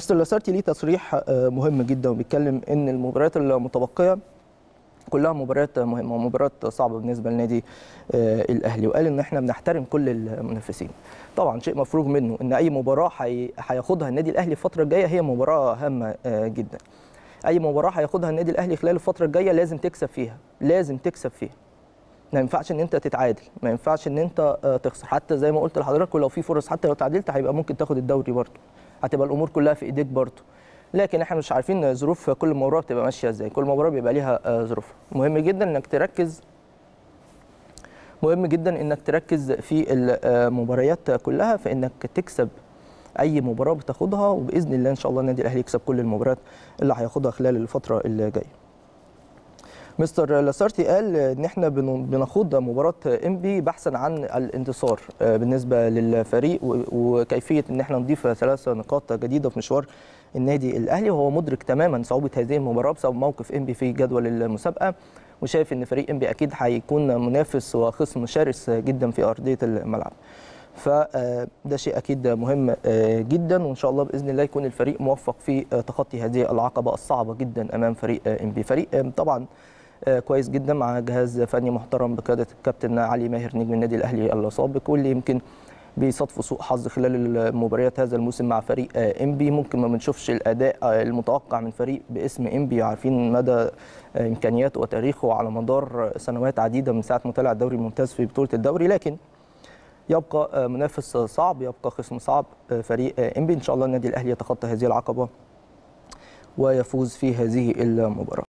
مستر لاسارتي ليه تصريح مهم جدا وبيتكلم ان المباريات المتبقيه كلها مباريات مهمه ومباريات صعبه بالنسبه للنادي الاهلي وقال ان احنا بنحترم كل المنافسين طبعا شيء مفروغ منه ان اي مباراه هياخدها النادي الاهلي الفتره الجايه هي مباراه هامه جدا اي مباراه هياخدها النادي الاهلي خلال الفتره الجايه لازم تكسب فيها لازم تكسب فيها ما ينفعش ان انت تتعادل ما ينفعش ان انت تخسر حتى زي ما قلت لحضرتك ولو في فرص حتى لو تعادلت هيبقى ممكن تاخد الدوري برضه هتبقى الامور كلها في ايديك برضه لكن احنا مش عارفين ظروف كل مباراه بتبقى ماشيه ازاي كل مباراه بيبقى ليها ظروفها مهم جدا انك تركز مهم جدا انك تركز في المباريات كلها في انك تكسب اي مباراه بتاخدها وباذن الله ان شاء الله النادي الاهلي يكسب كل المباريات اللي هياخدها خلال الفتره اللي جايه مستر لاسارتي قال ان احنا بنخوض مباراه انبي بحثا عن الانتصار بالنسبه للفريق وكيفيه ان احنا نضيف ثلاث نقاط جديده في مشوار النادي الاهلي وهو مدرك تماما صعوبه هذه المباراه بسبب موقف انبي في جدول المسابقه وشايف ان فريق انبي اكيد هيكون منافس وخصم شرس جدا في ارضيه الملعب فده شيء اكيد مهم جدا وان شاء الله باذن الله يكون الفريق موفق في تخطي هذه العقبه الصعبه جدا امام فريق انبي فريق طبعا كويس جدا مع جهاز فني محترم بقياده الكابتن علي ماهر نجم النادي الاهلي السابق واللي يمكن بيصادفوا سوء حظ خلال المباريات هذا الموسم مع فريق انبي ممكن ما بنشوفش الاداء المتوقع من فريق باسم انبي عارفين مدى امكانياته وتاريخه على مدار سنوات عديده من ساعه ما طلع الدوري الممتاز في بطوله الدوري لكن يبقى منافس صعب يبقى خصم صعب فريق انبي ان شاء الله النادي الاهلي يتخطى هذه العقبه ويفوز في هذه المباراه